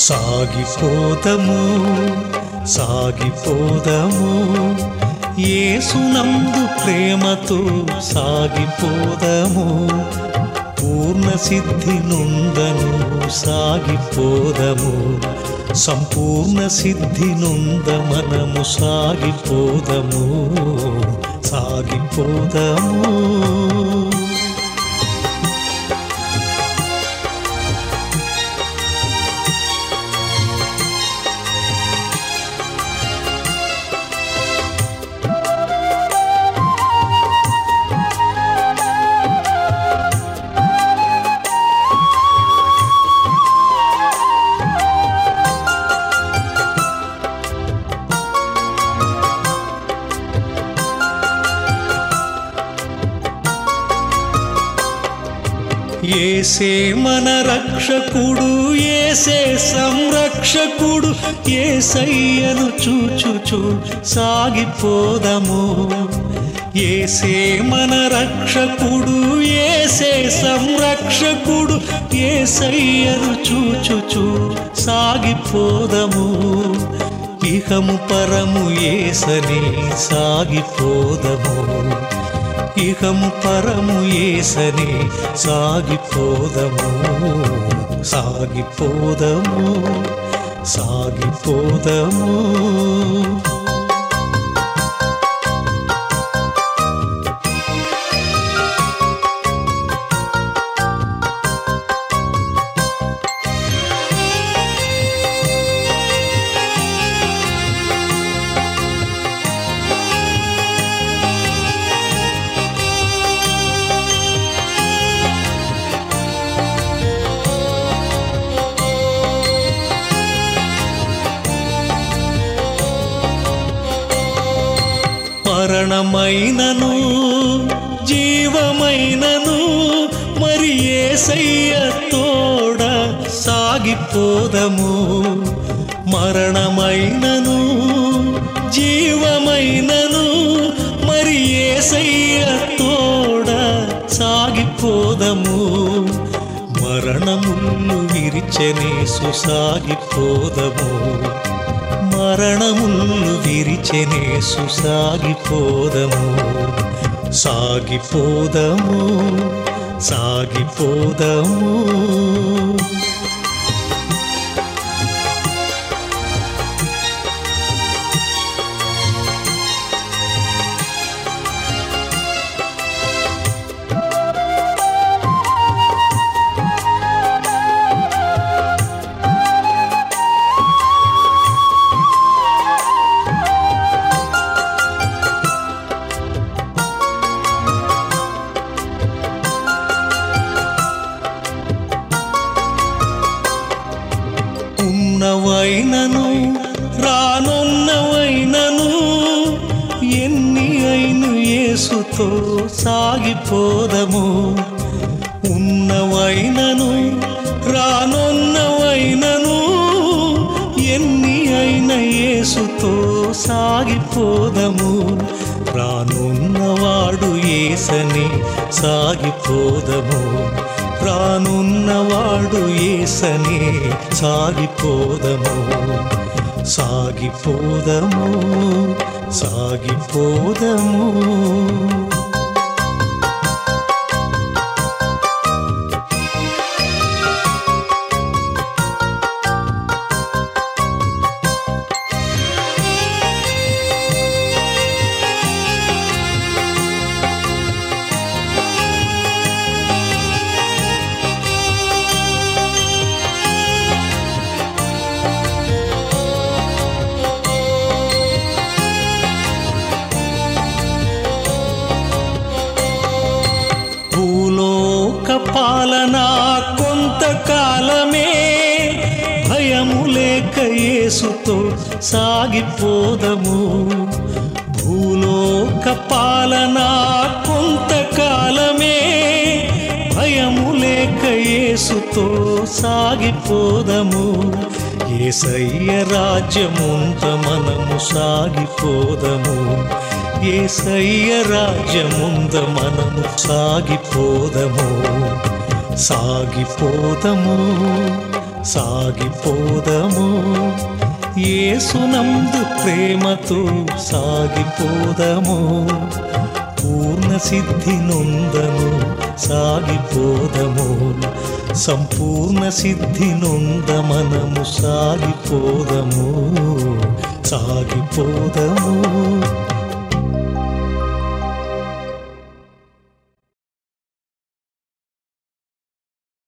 సాగిపోదము సాగిపోదము ఏసునందు ప్రేమతో సాగిపోదము పూర్ణ సిద్ధి నుందను సాగిపోదము సంపూర్ణ సిద్ధి నుంద మనము సాగిపోదము సాగిపోదము ఏసే మన రక్షకుడు ఏసే సంరక్షకుడు ఏసయ్యను చూచుచు సాగిపోదము ఏసే మన రక్షకుడు ఏసే సంరక్షకుడు ఏసయ్యను చూచుచు సాగిపోదము ఇహము పరము ఏసని సాగిపోదము ఇహము పరము ఏసని సాగిపోదము సాగిపోదము సాగిపోదము మరణమైనను జీవమైనను మరి ఏసయ్య తోడ సాగిపోదము మరణమైనను జీవమైనను మరి ఏసయ్య తోడ సాగిపోదము మరణములు విరిచెనేసు సాగిపోదము మరణములు విరిచెనేసు సాగిపోదము సాగిపోదము సాగిపోదము ఉన్నవైనను రానున్నవైనను ఎన్ని అయిన యేసుతో సాగిపోదము ఉన్నవైనను రానున్నవైనను ఎన్ని అయిన యేసుతో సాగిపోదము రానున్నవాడు ఏసని సాగిపోదము రానున్నవాడు ఏసని సాగిపోదము సాగిపోదము సాగిపోదము భూలోక పాలన కొంతకాలమే భయము లేక యేసుతో సాగిపోదము భూలోక పాలన కొంతకాలమే భయము లేక యేసుతో సాగిపోదము ఏసయ్య రాజ్యముంత మనము సాగిపోదము ఏసయ్య రాజ్యముంద మనము సాగిపోదము సాగిపోదము సాగిపోదము ఏసునందు ప్రేమతో సాగిపోదము పూర్ణ సిద్ధి నొందను సాగిపోదము సంపూర్ణ సిద్ధి నొంద మనము సాగిపోదము సాగిపోదము